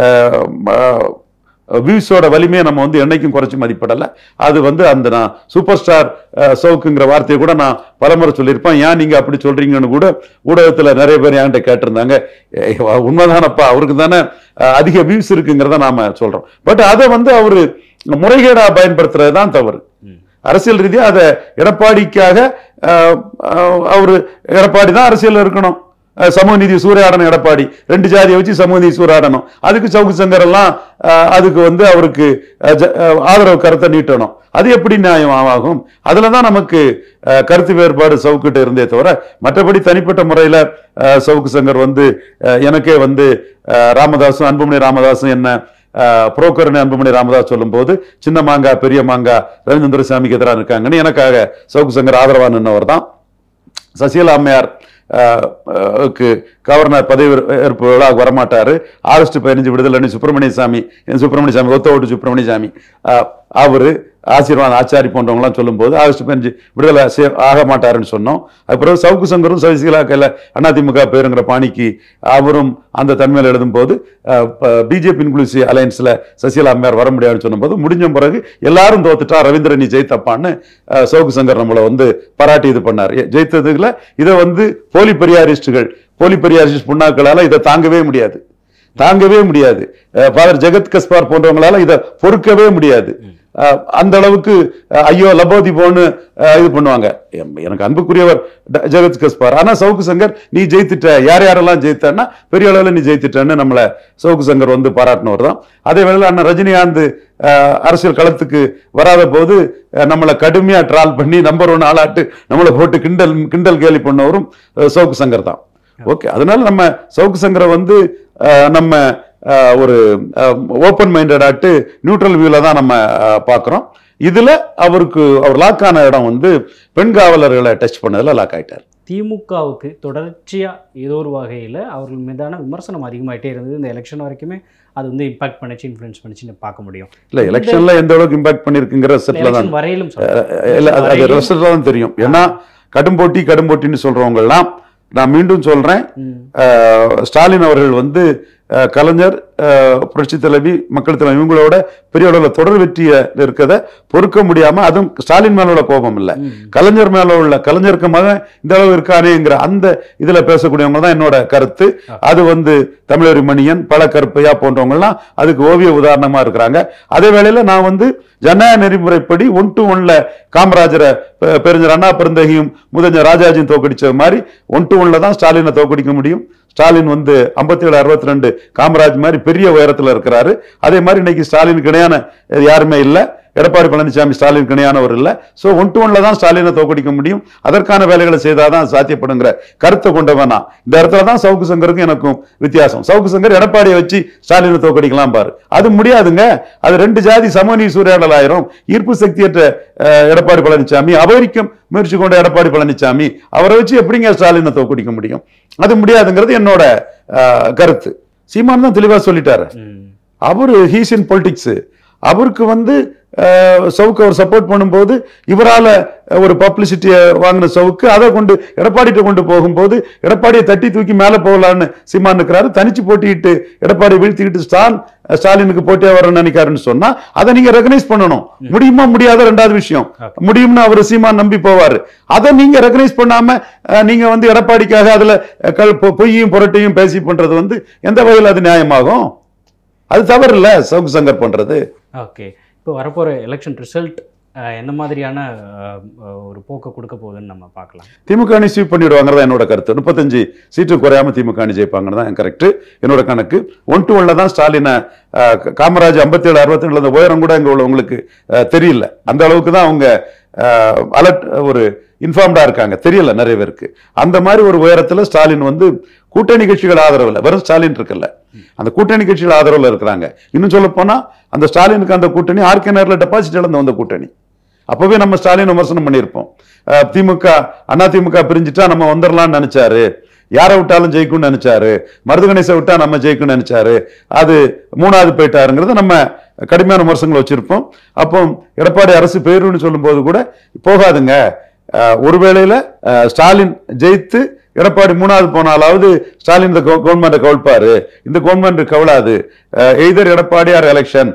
வியூஸோட வலிமையை நம்ம வந்து என்னைக்கும் குறைச்சி மதிப்பிடல அது வந்து அந்த நான் சூப்பர் ஸ்டார் சவுக்குங்கிற வார்த்தையை கூட நான் பலமுறை சொல்லியிருப்பேன் ஏன் நீங்க அப்படி சொல்றீங்கன்னு கூட ஊடகத்துல நிறைய பேர் என்கிட்ட கேட்டிருந்தாங்க ஏய், உண்மைதானப்பா அவருக்கு தானே அஹ், அதிக வியூஸ் இருக்குங்கிறத நாம சொல்றோம் பட் அதை வந்து அவரு முறைகேடா பயன்படுத்துறது தான் தவறு அரசியல் ரீதியா அதை எடப்பாடிக்காக அஹ், அஹ், அவரு எடப்பாடி தான் அரசியல் இருக்கணும் அஹ், சமூக நீதி சூறையாடணும் எடப்பாடி ரெண்டு ஜாதியை வச்சு சமூக நீதி சூறையாடணும் அதுக்கு சவுக்கு சங்கர் எல்லாம் அஹ், அதுக்கு வந்து அவருக்கு அஹ், ஜ- அஹ், ஆதரவு கருத்தை நீட்டணும் அது எப்படி நியாயம் ஆகும் அதுல தான் நமக்கு அஹ், கருத்து வேறுபாடு சவுக்கிட்ட இருந்தே தவிர மற்றபடி தனிப்பட்ட முறையில அஹ், சவுக்கு சங்கர் வந்து அஹ், எனக்கே வந்து அஹ், ராமதாசும் அன்புமணி ராமதாசும் என்ன புரோக்கர்னு அன்புமணி ராமதாஸ் சொல்லும்போது சின்ன மாங்கா பெரிய மாங்கா ரவீந்திர சாமிக்கு எதிராக இருக்காங்கன்னு எனக்காக சவுக்கு சங்கர் ஆதரவா நின்னவர் தான் சசிகலா அம்மையார் அஹ், அஹ், க்கு கவர்னர் பதவி ஏற்பு விழாவுக்கு வரமாட்டாரு ஆகஸ்ட் பதினஞ்சு விடுதலை சுப்பிரமணிய சாமி சுப்பிரமணிய சாமி ஒத்த ஓட்டு சுப்பிரமணிய சாமி அஹ், அவரு ஆசீர்வாத் ஆச்சாரி போன்றவங்களாம் சொல்லும்போது ஆகஸ்ட் பதினஞ்சு விடுதலை சே- ஆக மாட்டாருன்னு சொன்னோம் அப்புறம் சவுக்கு சங்கரும் சசிகலா கையில் அதிமுக பேருங்கிற பாணிக்கு அவரும் அந்த தன்மையில் எழுதும்போது பிஜேபி இன்க்ளூசிவ் அலையன்ஸ்ல சசிகலா அம்மையார் வர முடியாதுன்னு சொன்னபோது முடிஞ்ச பிறகு எல்லாரும் தோத்துட்டா ரவீந்திரன் நீ ஜெயித்தப்பான்னு அஹ், சவுக்கு சங்கர் நம்மளை வந்து பாராட்டி இது பண்ணார் எ- ஜெயித்ததுல இதை வந்து போலி பெரியாரிஸ்டுகள் போலி பெரியாரிஸ்ட் புண்ணாக்களால இதை தாங்கவே முடியாது தாங்கவே முடியாது ஃபாதர் ஜெகத் கஸ்பார் போன்றவங்களால இதை பொறுக்கவே முடியாது அஹ், அந்த அளவுக்கு அஹ், ஐயோ லபோதி போன்னு அஹ், இது பண்ணுவாங்க எம்- எனக்கு அன்புக்குரியவர் ட- ஜெகத் கஸ்பார் ஆனா சவுக்கு சங்கர் நீ ஜெயித்துட்ட யார் யாரெல்லாம் ஜெயித்தன்னா பெரிய அளவில் நீ ஜெயித்துட்டன்னு நம்மளை சவுக்கு சங்கர் வந்து பாராட்டினவர் தான் அதே வேளையில் அண்ணன் ரஜினிகாந்த் அஹ், அரசியல் களத்துக்கு வராத போது அஹ், நம்மளை கடுமையா ட்ரால் பண்ணி நம்பர் ஒன் ஆளாட்டு நம்மளை போட்டு கிண்டல் கிண்டல் கேலி பண்ணவரும் அஹ், சவுக்கு சங்கர் தான் ஓகே அதனால நம்ம சவுக்கு சங்கரை வந்து அஹ், நம்ம அஹ், ஒரு ஓப்பன் மைண்டட் ஆட்டு நியூட்ரல் வியூல தான் நம்ம அஹ், பார்க்கிறோம் இதுல அவருக்கு அவர் லாக் ஆன இடம் வந்து பெண் காவலர்களை டச் பண்ணதுல லாக் ஆயிட்டார் திமுகவுக்கு தொடர்ச்சியாக ஏதோ ஒரு வகையில் அவர்கள் மீதான விமர்சனம் அதிகமாயிட்டே இருந்தது இந்த எலெக்ஷன் வரைக்குமே அது வந்து இம்பாக்ட் பண்ணிச்சு இன்ஃப்ளூயன்ஸ் பண்ணிச்சுன்னு பார்க்க முடியும் இல்ல எலெக்ஷன்ல எந்த அளவுக்கு இம்பாக்ட் பண்ணிருக்குங்கிற செட்ல தான் எலெக்ஷன் வரையிலும் இல்ல அது- அது ரிசல்ட் தான் தெரியும் ஏன்னா கடும் போட்டி கடும் போட்டின்னு சொல்றவங்க எல்லாம் நான் மீண்டும் சொல்றேன் ம். அஹ், ஸ்டாலின் அவர்கள் வந்து அஹ், கலைஞர் அஹ், புரட்சி தலைவி மக்கள் தலைவி இவங்களோட பெரிய அளவில் தொடர் வெற்றிய இருக்கிறத பொறுக்க முடியாம அதுவும் ஸ்டாலின் மேல உள்ள கோபம் இல்ல ம். கலைஞர் மேல உள்ள கலைஞருக்கு மகன் இந்த அளவு இருக்கானேங்கிற அந்த இதுல பேசக்கூடியவங்க தான் என்னோட கருத்து அது வந்து தமிழரி மணியன் பல கருப்பையா போன்றவங்க எல்லாம் அதுக்கு ஓவிய உதாரணமா இருக்கிறாங்க அதே வேளையில நான் வந்து ஜனநாயக நெறிமுறைப்படி ஒன் டு ஒன்ல காமராஜரை பெ- பெருஞ்சர் அண்ணா பெருந்தகையும் முதஞ்ச ராஜாஜியும் தோக்கடிச்ச மாதிரி ஒன் டு ஒன்ல தான் ஸ்டாலினை தோக்கடிக்க முடியும் ஸ்டாலின் வந்து 57 ஏழு அறுபத்தி ரெண்டு காமராஜ் மாதிரி பெரிய உயரத்துல இருக்கிறாரு அதே மாதிரி இன்னைக்கு ஸ்டாலினுக்கு இணையான யாருமே இல்ல எடப்பாடி பழனிசாமி ஸ்டாலின் இணையானவர் இல்ல சோ ஒன் டு ஒன்ல தான் ஸ்டாலினை தோக்கடிக்க முடியும் அதற்கான வேலைகளை செய்தாதான் சாத்தியப்படுங்கிற கருத்தை கொண்டவன் நான் இந்த இடத்துல தான் சவுக்கு சங்கருக்கும் எனக்கும் வித்தியாசம் சவுக்கு சங்கர் எடப்பாடியை வச்சு ஸ்டாலினை தோக்கடிக்கலாம் பாரு அது முடியாதுங்க அது ரெண்டு ஜாதி சமநீ சூறையாடல் ஆயிரும் ஈர்ப்பு சக்தியற்ற அஹ், எடப்பாடி பழனிசாமி அபகரிக்கும் முயற்சி கொண்ட எடப்பாடி பழனிசாமி அவரை வச்சு எப்படிங்க ஸ்டாலினை தோக்கடிக்க முடியும் அது முடியாதுங்கிறது என்னோட அஹ், கருத்து சீமான் தான் தெளிவா சொல்லிட்டாரு ம். அவரு ஹீஸ் இன் பொலிட்டிக்ஸ் அவருக்கு வந்து அஹ், சவுக்கு அவர் சப்போர்ட் பண்ணும்போது இவரால அஹ், ஒரு பப்ளிசிட்டியை வாங்கின சவுக்கு அதை கொண்டு எடப்பாடிட்ட கொண்டு போகும்போது எடப்பாடியை தட்டி தூக்கி மேலே போகலான்னு சீமான் இருக்கிறாரு தனிச்சு போட்டிட்டு எடப்பாடி வீழ்த்திக்கிட்டு ஸ்டான் ஸ்டாலினுக்கு போட்டியா வரணும்னு நினைக்காருன்னு சொன்னா அதை நீங்க ரெகனைஸ் பண்ணணும் முடியுமா முடியாத ரெண்டாவது விஷயம் முடியும்னு அவர் சீமான் நம்பி போவாரு அதை நீங்க ரெகனைஸ் பண்ணாம அஹ், நீங்க வந்து எடப்பாடிக்காக அதுல அஹ், கல் பொ- பொய்யும் புரட்டையும் பேசி பண்றது வந்து எந்த வகையில் அது நியாயமாகும் அது தவறு இல்ல சவுக்கு சங்கர் பண்றது ஓகே இப்போ வரப்போகிற எலெக்ஷன் ரிசல்ட் எந்த மாதிரியான அஹ், அஹ், ஒரு போக்கை கொடுக்க போகுதுன்னு நம்ம பார்க்கலாம் திமுக அணி ஸ்வீப் பண்ணிடுவாங்கிறதா என்னோட கருத்து முப்பத்தஞ்சு சீட்டு குறையாம திமுக அணி ஜெயிப்பாங்கன்னு தான் கரெக்ட் என்னோட கணக்கு ஒன் டு ஒன்ல தான் ஸ்டாலினை அஹ், க- காமராஜ் ஐம்பத்தி ஏழு அறுபத்தி அந்த உயரம் கூட இங்க உள்ளவங்களுக்கு அஹ், தெரியல அந்த அளவுக்கு தான் அவங்க அலர்ட் ஒரு இன்ஃபார்ம்டா இருக்காங்க தெரியல நிறைய பேருக்கு அந்த மாதிரி ஒரு உயரத்துல ஸ்டாலின் வந்து கூட்டணி கட்சிகள் ஆதரவுல வெறும் ஸ்டாலின் இருக்குல்ல அந்த கூட்டணி கட்சிகள் ஆதரவுல இருக்கிறாங்க இன்னும் சொல்ல போனா அந்த ஸ்டாலினுக்கு அந்த கூட்டணி ஆர்கே நேரில் டெபாசிட் இழந்து வந்த கூட்டணி அப்பவே நம்ம ஸ்டாலின் விமர்சனம் பண்ணியிருப்போம் அஹ் திமுக அண்ணா திமுக பிரிஞ்சுட்டா நம்ம வந்துடலாம்னு நினைச்சாரு யாரை விட்டாலும் ஜெயிக்கும்னு நினைச்சாரு மருது கணேசை விட்டா நம்ம ஜெயிக்கும்னு நினைச்சாரு அது மூணாவது போயிட்டாருங்கிறத நம்ம கடுமையான விமர்சனங்கள் வச்சிருப்போம் அப்போ எடப்பாடி அரசு பேருன்னு சொல்லும்போது கூட போகாதுங்க அஹ் ஒரு வேளையில அஹ் ஸ்டாலின் ஜெயித்து எடப்பாடி மூணாவது போனாலாவது ஸ்டாலின் இந்த கவர்மெண்ட் கவிழ்ப்பாரு இந்த கவர்மெண்ட் கவலாது either Edappadi or election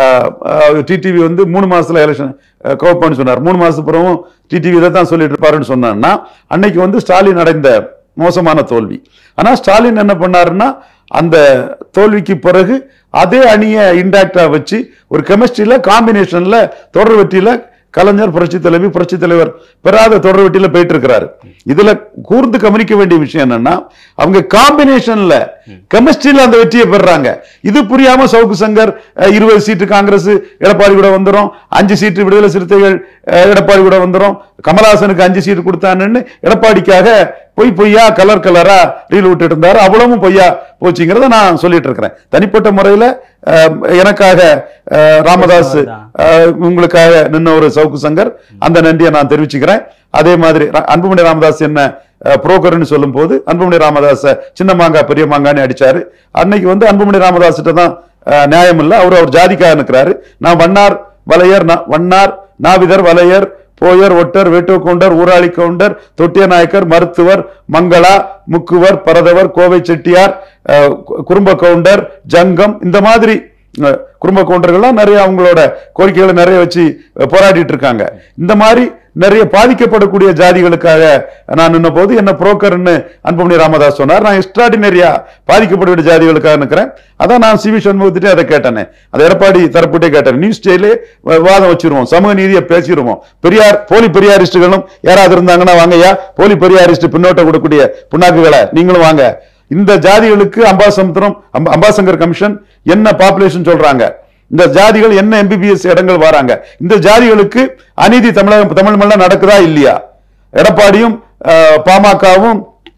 TTV வந்து மூணு மாசத்துல எலெக்ஷன் கவர்ப்பான்னு சொன்னார் மூணு மாசத்துக்கு பிறகும் டிடிவி இதை தான் சொல்லிட்டு இருப்பாருன்னு சொன்னான்னா அன்னைக்கு வந்து ஸ்டாலின் அடைந்த மோசமான தோல்வி ஆனா ஸ்டாலின் என்ன பண்ணாருன்னா அந்த தோல்விக்கு பிறகு அதே அணியை இன்டாக்டா வச்சு ஒரு கெமிஸ்ட்ரியில காம்பினேஷன்ல தொடர் வெற்றியில கலைஞர் புரட்சி தலைவி புரட்சி தலைவர் பெறாத தொடர் வெட்டியில போயிட்டு இருக்கிறாரு இதுல கூர்ந்து கவனிக்க வேண்டிய விஷயம் என்னன்னா அவங்க காம்பினேஷன்ல கெமிஸ்ட்ரியில அந்த வெற்றியை பெறாங்க இது புரியாம சவுக்கு சங்கர் அஹ், இருபது சீட்டு காங்கிரஸ் எடப்பாடி கூட வந்துரும் அஞ்சு சீட்டு விடுதலை சிறுத்தைகள் அஹ், எடப்பாடி கூட வந்துரும் கமலஹாசனுக்கு அஞ்சு சீட்டு கொடுத்தான்னு எடப்பாடிக்காக பொய் பொய்யா கலர் கலரா ரீல் விட்டுட்டு இருந்தாரு அவ்வளவும் பொய்யா போச்சுங்கிறத நான் சொல்லிட்டு இருக்கிறேன் தனிப்பட்ட முறையில அஹ், எனக்காக அஹ், ராமதாஸ் அஹ், உங்களுக்காக நின்ன ஒரு சவுக்கு சங்கர் அந்த நன்றியை நான் தெரிவிச்சுக்கிறேன் அதே மாதிரி ரா- அன்புமணி ராமதாஸ் என்ன புரோக்கர்னு சொல்லும் போது அன்புமணி ராமதாஸ சின்ன மாங்காய் பெரிய மாங்கான்னு அடிச்சாரு அன்னைக்கு வந்து அன்புமணி ராமதாஸ்கிட்ட தான் அஹ், நியாயம் இல்லை அவர் அவர் ஜாதிக்காக நிற்கிறாரு நான் வண்ணார் வலையர் நா- வண்ணார் நாவிதர் வலையர் போயர் ஒட்டர் வேட்டோ கவுண்டர் ஊராளி கவுண்டர் தொட்டிய நாயக்கர் மருத்துவர் மங்களா முக்குவர் பரதவர் கோவை செட்டியார் அஹ், கு- குறும்ப கவுண்டர் ஜங்கம் இந்த மாதிரி அஹ், குடும்ப கவுண்டர்கள்லாம் நிறைய அவங்களோட கோரிக்கைகளை நிறைய வச்சு அஹ், போராடிட்டு இருக்காங்க இந்த மாதிரி நிறைய பாதிக்கப்படக்கூடிய ஜாதிகளுக்காக நான் நின்ன போது என்ன புரோக்கர்னு அன்புமணி ராமதாஸ் சொன்னார் நான் எக்ஸ்ட்ராடினரியா பாதிக்கப்படக்கூடிய ஜாதிகளுக்காக நிற்கிறேன் அதான் நான் சி வி சண்முகத்திட்டே அதை கேட்டேனே அதை எடப்பாடி தரப்புட்டே கேட்டேன் நியூஸ் டேலே விவாதம் வச்சிருவோம் சமூக நீதியை பேசிடுவோம் பெரியார் போலி பெரியாரிஸ்டுகளும் யாராவது இருந்தாங்கன்னா வாங்கய்யா போலி பெரியாரிஸ்ட் பின்னோட்ட கொடுக்கக்கூடிய புண்ணாக்குகளை நீங்களும் வாங்க இந்த ஜாதிகளுக்கு அம்பாசமுத்திரம் அம்ப- அம்பாசங்கர் கமிஷன் என்ன பாப்புலேஷன் சொல்றாங்க இந்த ஜாதிகள் என்ன எம்பிபிஎஸ் இடங்கள் வராங்க இந்த ஜாதிகளுக்கு அநீதி தமிழக தமிழ் மண்ணில் நடக்குதா இல்லையா எடப்பாடியும் அஹ், பாமகவும்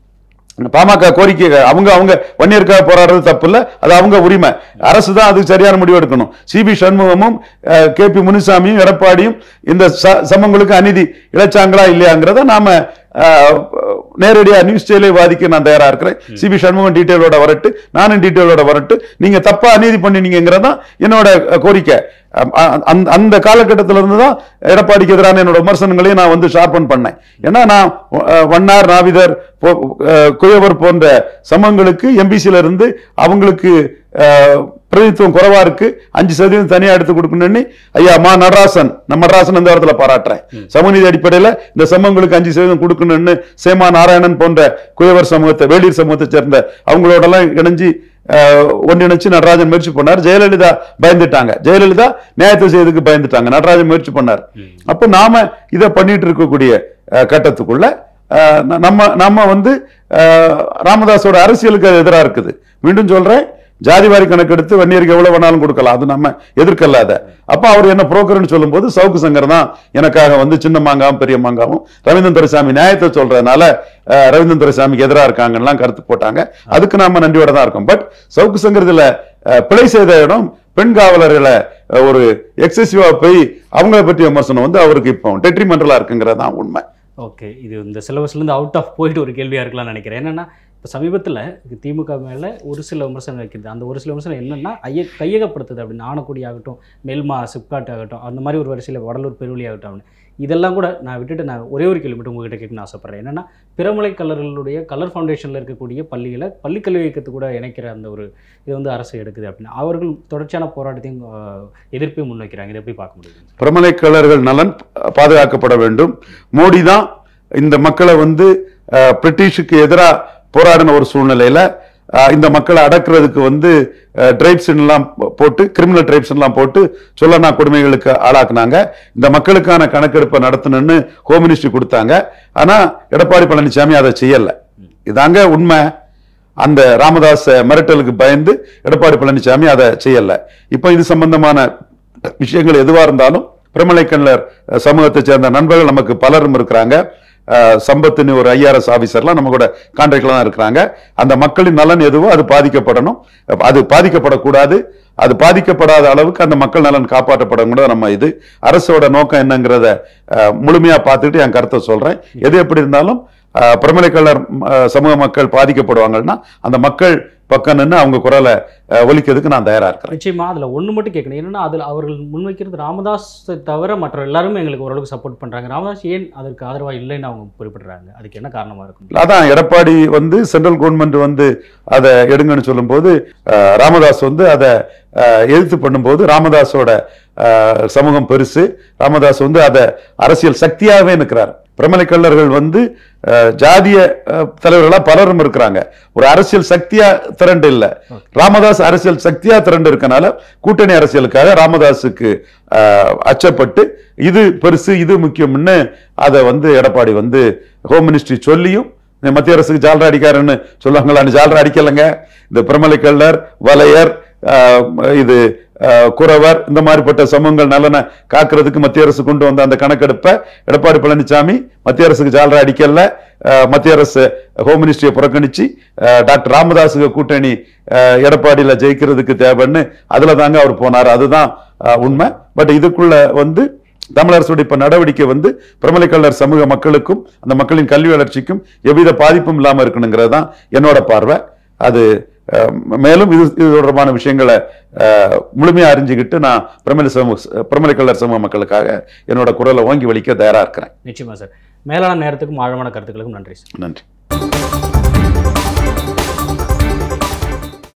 பாமக கோரிக்கை அவங்க அவங்க வன்னியருக்காக போராடுறது தப்பு இல்ல அது அவங்க உரிமை அரசு தான் அதுக்கு சரியான முடிவு எடுக்கணும் சிபி சண்முகமும் கே பி முனுசாமியும் எடப்பாடியும் இந்த ச- சமங்களுக்கு அநீதி இழைச்சாங்களா இல்லையாங்கிறத நாம அஹ், நேரடியா நியூஸ் சேலே வாதிக்க நான் தயாரா இருக்கிறேன் சிபி சண்முகம் டீட்டெயிலோட வரட்டு நானும் டீட்டெயிலோட வரட்டு நீங்க தப்பா அநீதி பண்ணினீங்கிறது தான் என்னோட அஹ், கோரிக்கை அம், அ- அந்த- அந்த காலகட்டத்தில இருந்து தான் எடப்பாடிக்கு எதிரான என்னோட விமர்சனங்களையும் நான் வந்து ஷார்பன் பண்ணேன் ஏன்னா நான் அஹ், வண்ணார் நாவிதர் போ- அஹ், குயவர் போன்ற சமங்களுக்கு எம்பிசில இருந்து அவங்களுக்கு அஹ், பிரதிநிதித்துவம் குறைவா இருக்கு அஞ்சு சதவீதம் தனியா எடுத்து கொடுக்கணும்னு ஐயா மா நடராசன் நம்ம நடராசன் இந்த இடத்துல பாராட்டுறேன் சமூகநீதி அடிப்படையில இந்த சமூகங்களுக்கு அஞ்சு சதவீதம் கொடுக்கணும்னு சேமா நாராயணன் போன்ற குயவர் சமூகத்தை வேளிர் சமூகத்தை சேர்ந்த அவங்களோட எல்லாம் இணைஞ்சு அஹ், ஒன்றிணைச்சு நடராஜன் முயற்சி பண்ணார் ஜெயலலிதா பயந்துட்டாங்க ஜெயலலிதா நியாயத்தை செய்யறதுக்கு பயந்துட்டாங்க நடராஜன் முயற்சி பண்ணார் அப்ப நாம இதை பண்ணிட்டு இருக்கக்கூடிய அஹ், கட்டத்துக்குள்ள அஹ், ந- நம்ம நம்ம வந்து அஹ், ராமதாஸோட அரசியலுக்கு அது எதிரா இருக்குது மீண்டும் சொல்றேன் ஜாதிவாரி கணக்கெடுத்து வன்னியருக்கு எவ்வளவு வேணாலும் கொடுக்கலாம் அது நம்ம எதிர்க்கல அதை அப்ப அவர் என்ன புரோக்கர்னு சொல்லும்போது சவுக்கு சங்கர் தான் எனக்காக வந்து சின்ன மாங்காவும் பெரிய மாங்காவும் ரவீந்திரன் துரைசாமி நியாயத்தை சொல்றதுனால அஹ், ரவீந்திரன் துரைசாமிக்கு எதிராக இருக்காங்கலாம் கருத்து போட்டாங்க அதுக்கு நாம நன்றியோட தான் இருக்கோம் பட் சவுக்கு சங்கர் இதுல அஹ், பிழை செய்த இடம் பெண் காவலர்களை அஹ், ஒரு எக்ஸசிவா போய் அவங்கள பற்றிய விமர்சனம் வந்து அவருக்கு இப்போ டெட்ரிமெண்டலா இருக்குங்கிறது தான் உண்மை ஓகே இது இந்த சிலபஸ்லேருந்து அவுட் ஆஃப் போயிட்டு ஒரு கேள்வியாக இருக்கலாம்னு நினைக்கிறேன் என்னென்னா இப்போ சமீபத்தில் திமுக மேலே ஒரு சில விமர்சனம் வைக்கிறது அந்த ஒரு சில விமர்சனம் என்னென்னா ஐய கையகப்படுத்துது அப்படின்னு ஆனக்குடி ஆகட்டும் மெல்மா சிப்காட் ஆகட்டும் அந்த மாதிரி ஒரு வரிசையில் வடலூர் பெருவழி ஆகட்டும் அப்படின்னு இதெல்லாம் கூட நான் விட்டுட்டு நான் ஒரே ஒரு கேள்வி மட்டும் உங்ககிட்ட கேட்கணும்னு ஆசைப்பட்றேன் என்னென்னா பிறமலை கல்லர்களுடைய கலர் ஃபவுண்டேஷனில் இருக்கக்கூடிய பள்ளிகளை பள்ளிக்கல்வி இயக்கத்து கூட இணைக்கிற அந்த ஒரு இது வந்து அரசு எடுக்குது அப்படின்னு அவர்கள் தொடர்ச்சியான போராட்டத்தையும் ஆஹ், எதிர்ப்பையும் முன்வைக்கிறாங்க இதை எப்படி பார்க்க முடியுது பிரமலைக்கலர்கள் நலன் பாதுகாக்கப்பட வேண்டும் மோடி தான் இந்த மக்களை வந்து அஹ், பிரிட்டிஷுக்கு எதிராக போராடின ஒரு சூழ்நிலையில அஹ், இந்த மக்களை அடக்குறதுக்கு வந்து ட்ரைப்ஸ் எல்லாம் போட்டு கிரிமினல் ட்ரைப்ஸ் எல்லாம் போட்டு சொல்லனா கொடுமைகளுக்கு ஆளாக்குனாங்க இந்த மக்களுக்கான கணக்கெடுப்பை நடத்தணும்னு ஹோம் மினிஸ்ட்ரி கொடுத்தாங்க ஆனா எடப்பாடி பழனிசாமி அதை செய்யல இதாங்க உண்மை அந்த ராமதாஸ் மிரட்டலுக்கு பயந்து எடப்பாடி பழனிசாமி அதை செய்யல இப்போ இது சம்பந்தமான விஷயங்கள் எதுவா இருந்தாலும் பிரமலைக்கண்ணர் சமூகத்தை சேர்ந்த நண்பர்கள் நமக்கு பலரும் இருக்கிறாங்க அஹ், சம்பத்துன்னு ஒரு ஐஆர்எஸ் ஆபீசர்லாம் நம்ம கூட கான்ட்ராக்ட்ல தான் இருக்கிறாங்க அந்த மக்களின் நலன் எதுவோ அது பாதிக்கப்படணும் அது பாதிக்கப்படக்கூடாது அது பாதிக்கப்படாத அளவுக்கு அந்த மக்கள் நலன் காப்பாற்றப்படணும் நம்ம இது அரசோட நோக்கம் என்னங்கிறத அஹ், முழுமையா பார்த்துட்டு என் கருத்தை சொல்றேன் எது எப்படி இருந்தாலும் அஹ், பிரமலைக்கல்லர் அஹ், சமூக மக்கள் பாதிக்கப்படுவாங்கன்னா அந்த மக்கள் பக்கம் நின்று அவங்க குரலை அஹ், ஒலிக்கிறதுக்கு நான் தயாரா இருக்கிறேன் நிச்சயமா அதில் ஒன்று மட்டும் கேட்கணும் என்னன்னா அதில் அவர்கள் முன்வைக்கிறது ராமதாஸ் தவிர மற்ற எல்லாருமே எங்களுக்கு ஓரளவுக்கு சப்போர்ட் பண்ணுறாங்க ராமதாஸ் ஏன் அதற்கு ஆதரவாக இல்லைன்னு அவங்க குறிப்பிடுறாங்க அதுக்கு என்ன காரணமாக இருக்கும் அதான் எடப்பாடி வந்து சென்ட்ரல் கவர்மெண்ட் வந்து அதை எடுங்கன்னு சொல்லும்போது அஹ், ராமதாஸ் வந்து அதை அஹ், எதிர்த்து பண்ணும்போது ராமதாஸோட அஹ், சமூகம் பெருசு ராமதாஸ் வந்து அதை அரசியல் சக்தியாகவே நிற்கிறார் பிரமலைக்கல்லர்கள் வந்து அஹ், ஜாதிய அஹ், தலைவர்களா பலரும் இருக்கிறாங்க ஒரு அரசியல் சக்தியா திரண்டு இல்ல ராமதாஸ் அரசியல் சக்தியா திரண்டு இருக்கனால கூட்டணி அரசியலுக்காக ராமதாஸுக்கு அஹ், அச்சப்பட்டு இது பெருசு இது முக்கியம்னு அதை வந்து எடப்பாடி வந்து ஹோம் மினிஸ்ட்ரி சொல்லியும் இந்த மத்திய அரசுக்கு ஜால்ரா அடிக்காருன்னு சொல்லுவாங்களான்னு ஜால்ரா அடிக்கலைங்க இந்த பிரமலை கள்ளர் வலையர் ஆஹ், இது ஆஹ், குறவர் இந்த மாதிரிப்பட்ட சமூகங்கள் நலனை காக்கிறதுக்கு மத்திய அரசு கொண்டு வந்த அந்த கணக்கெடுப்பை எடப்பாடி பழனிசாமி மத்திய அரசுக்கு ஜால்ரா அடிக்கல ஆஹ், மத்திய அரசு ஹோம் மினிஸ்ட்ரியை புறக்கணிச்சு ஆஹ், டாக்டர் ராமதாஸுக்கு கூட்டணி ஆஹ், எடப்பாடியில ஜெயிக்கிறதுக்கு தேவைன்னு அதுல தாங்க அவர் போனார் அதுதான் ஆஹ், உண்மை பட் இதுக்குள்ள வந்து தமிழரசுடைய இப்ப நடவடிக்கை வந்து பிரமலைக்கல்லர் சமூக மக்களுக்கும் அந்த மக்களின் கல்வி வளர்ச்சிக்கும் எவ்வித பாதிப்பும் இல்லாம இருக்கணுங்கிறது தான் என்னோட பார்வை அது அஹ், மேலும் இது இது தொடர்பான விஷயங்களை அஹ், முழுமையா அறிஞ்சுக்கிட்டு நான் பிரமலை சமூக பிரமலைக்கல்லர் சமூக மக்களுக்காக என்னோட குரலை ஓங்கி வலிக்க தயாரா இருக்கிறேன் நிச்சயமா சார் மேலான நேரத்துக்கும் ஆழமான கருத்துக்களுக்கும் நன்றி சார் நன்றி